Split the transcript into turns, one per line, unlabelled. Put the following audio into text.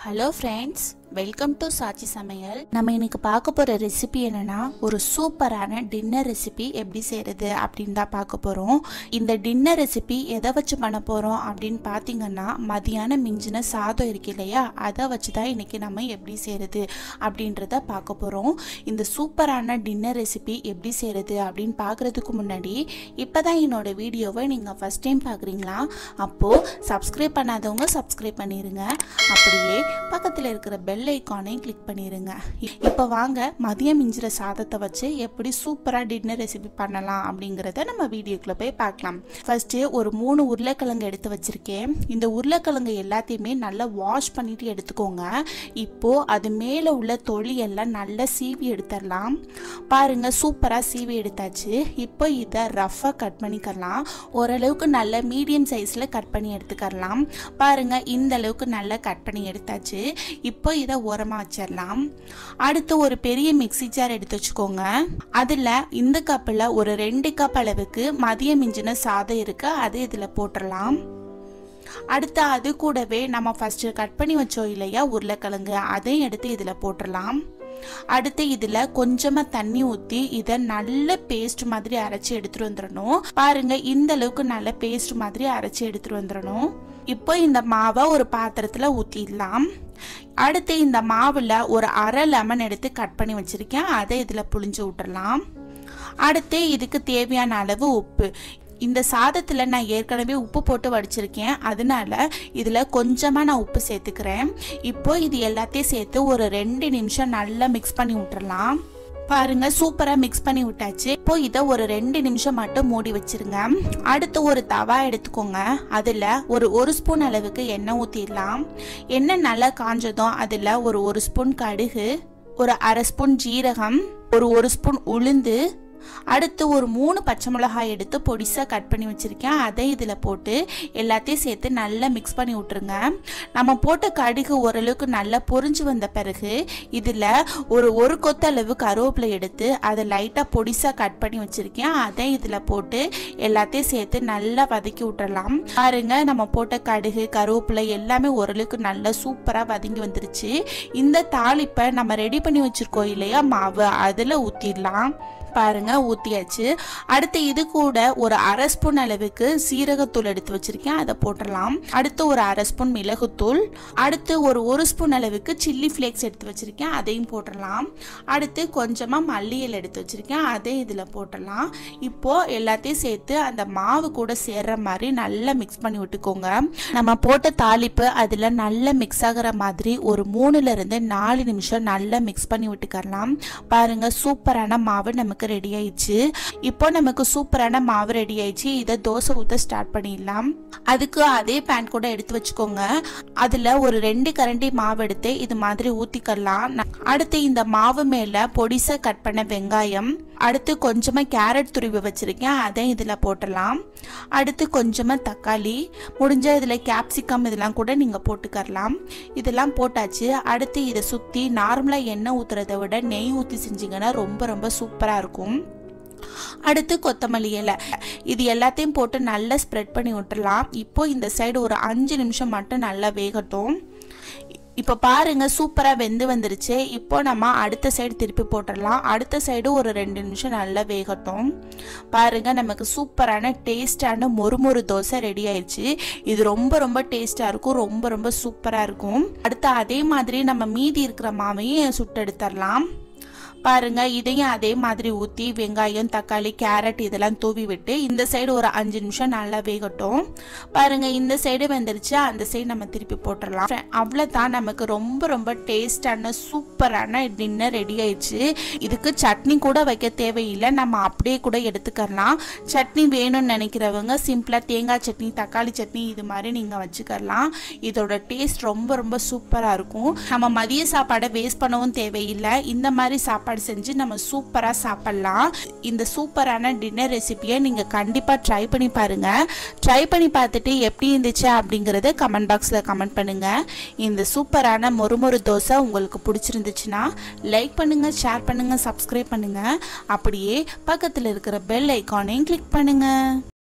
hello friends welcome to சாச்சி சமையல் நம்ம இன்னைக்கு பார்க்க போகிற ரெசிபி என்னன்னா ஒரு சூப்பரான டின்னர் ரெசிபி எப்படி செய்கிறது அப்படின்னு தான் பார்க்க போகிறோம் இந்த டின்னர் ரெசிபி எதை வச்சு பண்ண போகிறோம் அப்படின்னு பார்த்தீங்கன்னா மதியானம் மிஞ்சின சாதம் இருக்கு இல்லையா அதை வச்சு தான் இன்னைக்கு நம்ம எப்படி செய்கிறது அப்படின்றத பார்க்க போகிறோம் இந்த சூப்பரான டின்னர் ரெசிபி எப்படி செய்கிறது அப்படின்னு பார்க்குறதுக்கு முன்னாடி இப்போ தான் என்னோட வீடியோவை நீங்கள் ஃபஸ்ட் டைம் பார்க்குறீங்களா அப்போது சப்ஸ்கிரைப் பண்ணாதவங்க சப்ஸ்கிரைப் பண்ணிடுங்க அப்படியே பக்கத்தில் இருக்கிற பெல் ஐக்கானையும் கிளிக் பண்ணிடுங்க இப்போ வாங்க மதியம் மிஞ்சிற சாதத்தை வச்சு எப்படி சூப்பராக டின்னர் ரெசிபி பண்ணலாம் அப்படிங்கிறத நம்ம வீடியோக்குள்ளே போய் பார்க்கலாம் ஃபர்ஸ்ட்டு ஒரு மூணு உருளைக்கிழங்கு எடுத்து வச்சுருக்கேன் இந்த உருளைக்கிழங்கு எல்லாத்தையுமே நல்லா வாஷ் பண்ணிட்டு எடுத்துக்கோங்க இப்போது அது மேலே உள்ள தொளி எல்லாம் நல்லா சீவி எடுத்துடலாம் பாருங்க சூப்பராக சீவி எடுத்தாச்சு இப்போ இதை ரஃபாக கட் பண்ணிக்கலாம் ஓரளவுக்கு நல்ல மீடியம் சைஸில் கட் பண்ணி எடுத்துக்கலாம் பாருங்க இந்த அளவுக்கு நல்லா கட் பண்ணி எடுத்தாச்சு இப்போ இதை உரமா வச்சிடலாம் அடுத்து ஒரு பெரிய மிக்ஸி ஜார் எடுத்து வச்சுக்கோங்க அதில் இந்த கப்பில் ஒரு ரெண்டு கப் அளவுக்கு மதியம் மிஞ்சின சாதம் இருக்கு அது இதில் போட்டுடலாம் அடுத்து அது கூடவே நம்ம ஃபஸ்ட்டு கட் பண்ணி வச்சோம் இல்லையா உருளைக்கிழங்கு அதையும் எடுத்து இதில் போட்டுடலாம் அடுத்து இதில் கொஞ்சமாக தண்ணி ஊற்றி இதை நல்ல பேஸ்ட் மாதிரி அரைச்சி எடுத்துட்டு வந்துடணும் பாருங்க இந்த அளவுக்கு நல்ல பேஸ்ட் மாதிரி அரைச்சி எடுத்துட்டு வந்துடணும் இப்போ இந்த மாவை ஒரு பாத்திரத்தில் ஊற்றிடலாம் அடுத்து இந்த மாவில் ஒரு அரை லெமன் எடுத்து கட் பண்ணி வச்சுருக்கேன் அதை இதில் புளிஞ்சு விட்டுறலாம் அடுத்து இதுக்கு தேவையான அளவு உப்பு இந்த சாதத்தில் நான் ஏற்கனவே உப்பு போட்டு வடிச்சிருக்கேன் அதனால இதில் கொஞ்சமாக நான் உப்பு சேர்த்துக்கிறேன் இப்போ இது எல்லாத்தையும் சேர்த்து ஒரு ரெண்டு நிமிஷம் நல்லா மிக்ஸ் பண்ணி விட்டுறலாம் பாருங்க சூப்பரா மிக்ஸ் பண்ணி விட்டாச்சு இப்போ இதை ஒரு ரெண்டு நிமிஷம் மட்டும் மூடி வச்சிருங்க அடுத்து ஒரு தவா எடுத்துக்கோங்க அதில் ஒரு ஒரு ஸ்பூன் அளவுக்கு எண்ணெய் ஊற்றிடலாம் எண்ணெய் நல்லா காஞ்சதும் அதில் ஒரு ஒரு ஸ்பூன் கடுகு ஒரு அரை ஸ்பூன் ஜீரகம் ஒரு ஒரு ஸ்பூன் உளுந்து அடுத்து ஒரு மூணு பச்சை மிளகாய் எடுத்து பொடிசாக கட் பண்ணி வச்சுருக்கேன் அதை இதில் போட்டு எல்லாத்தையும் சேர்த்து நல்லா மிக்ஸ் பண்ணி விட்ருங்க நம்ம போட்ட கடுகு ஓரளவுக்கு நல்லா பொரிஞ்சு வந்த பிறகு இதில் ஒரு ஒரு கொத்த அளவு கருவேப்பிலை எடுத்து அதை லைட்டாக பொடிசாக கட் பண்ணி வச்சுருக்கேன் அதை இதில் போட்டு எல்லாத்தையும் சேர்த்து நல்லா வதக்கி விட்டுறலாம் பாருங்க நம்ம போட்ட கடுகு கருவேப்பிலை எல்லாமே ஓரளவுக்கு நல்லா சூப்பராக வதங்கி வந்துருச்சு இந்த தாளிப்பை நம்ம ரெடி பண்ணி வச்சுருக்கோம் இல்லையா மாவு அதில் ஊற்றிடலாம் பாருங்க ஊற்றியாச்சு அடுத்து இது கூட ஒரு அரை ஸ்பூன் அளவுக்கு சீரகத்தூள் எடுத்து வச்சிருக்கேன் அதை போட்டுடலாம் அடுத்து ஒரு அரை ஸ்பூன் மிளகுத்தூள் அடுத்து ஒரு ஒரு ஸ்பூன் அளவுக்கு சில்லி ஃப்ளேக்ஸ் எடுத்து வச்சிருக்கேன் அதையும் போட்டுடலாம் அடுத்து கொஞ்சமாக மல்லியல் எடுத்து வச்சிருக்கேன் அதை இதில் போட்டுடலாம் இப்போ எல்லாத்தையும் சேர்த்து அந்த மாவு கூட சேர்ற மாதிரி நல்லா மிக்ஸ் பண்ணி விட்டுக்கோங்க நம்ம போட்ட தாளிப்பு அதில் நல்லா மிக்ஸ் ஆகிற மாதிரி ஒரு மூணுல இருந்து நாலு நிமிஷம் நல்லா மிக்ஸ் பண்ணி விட்டுக்கரலாம் பாருங்க சூப்பரான மாவு நமக்கு நமக்கு ரெடி ஆயிடுச்சு இப்போ நமக்கு சூப்பரான மாவு ரெடி ஆயிடுச்சு இதை தோசை ஊற்ற ஸ்டார்ட் பண்ணிடலாம் அதுக்கு அதே பேன் கூட எடுத்து வச்சுக்கோங்க அதில் ஒரு ரெண்டு கரண்டி மாவு எடுத்து இது மாதிரி ஊற்றிக்கலாம் அடுத்து இந்த மாவு மேலே பொடிசை கட் பண்ண வெங்காயம் அடுத்து கொஞ்சமாக கேரட் துருவி வச்சுருக்கேன் அதை இதில் போட்டலாம் அடுத்து கொஞ்சமாக தக்காளி முடிஞ்ச இதில் கேப்சிகம் இதெல்லாம் கூட நீங்கள் போட்டுக்கரலாம் இதெல்லாம் போட்டாச்சு அடுத்து இதை சுற்றி நார்மலாக எண்ணெய் ஊற்றுறதை விட நெய் ஊற்றி செஞ்சிங்கன்னா ரொம்ப ரொம்ப சூப்பராக இருக்கும் அடுத்து கொத்தமல்லி இலை இது எல்லாத்தையும் போட்டு நல்லா ஸ்ப்ரெட் பண்ணி விட்டுறலாம் இப்போ இந்த சைடு ஒரு அஞ்சு நிமிஷம் மட்டும் நல்லா வேகட்டும் இப்போ பாருங்க சூப்பராக வெந்து வந்துருச்சு இப்போ நம்ம அடுத்த சைடு திருப்பி போட்டுடலாம் அடுத்த சைடு ஒரு ரெண்டு நிமிஷம் நல்லா வேகட்டும் பாருங்க நமக்கு சூப்பரான டேஸ்டான மொறுமொறு தோசை ரெடி ஆயிடுச்சு இது ரொம்ப ரொம்ப டேஸ்டாக இருக்கும் ரொம்ப ரொம்ப சூப்பராக இருக்கும் அடுத்து அதே மாதிரி நம்ம மீதி இருக்கிற மாவையும் சுட்டு எடுத்துடலாம் பாருங்க இதையும் அதே மாதிரி ஊற்றி வெங்காயம் தக்காளி கேரட் இதெல்லாம் தூவி விட்டு இந்த சைடு ஒரு அஞ்சு நிமிஷம் நல்லா வேகட்டும் பாருங்க இந்த சைடு வெந்துருச்சு அந்த சைடு நம்ம திருப்பி போட்டுடலாம் அவ்வளோதான் நமக்கு ரொம்ப ரொம்ப டேஸ்டான சூப்பரான டின்னர் ரெடி ஆயிடுச்சு இதுக்கு சட்னி கூட வைக்க தேவையில்லை நம்ம அப்படியே கூட எடுத்துக்கலாம் சட்னி வேணும்னு நினைக்கிறவங்க சிம்பிளாக தேங்காய் சட்னி தக்காளி சட்னி இது மாதிரி நீங்கள் வச்சுக்கலாம் இதோட டேஸ்ட் ரொம்ப ரொம்ப சூப்பராக இருக்கும் நம்ம மதிய சாப்பாடை வேஸ்ட் பண்ணவும் தேவையில்லை இந்த மாதிரி சாப்பாடு சாப்பாடு செஞ்சு நம்ம சூப்பராக சாப்பிட்லாம் இந்த சூப்பரான டின்னர் ரெசிபியை நீங்கள் கண்டிப்பாக ட்ரை பண்ணி பாருங்கள் ட்ரை பண்ணி பார்த்துட்டு எப்படி இருந்துச்சு அப்படிங்கிறத கமெண்ட் பாக்ஸில் கமெண்ட் பண்ணுங்கள் இந்த சூப்பரான மொறுமொறு தோசை உங்களுக்கு பிடிச்சிருந்துச்சுன்னா லைக் பண்ணுங்கள் ஷேர் பண்ணுங்கள் சப்ஸ்கிரைப் பண்ணுங்கள் அப்படியே பக்கத்தில் இருக்கிற பெல் ஐக்கானையும் கிளிக் பண்ணுங்கள்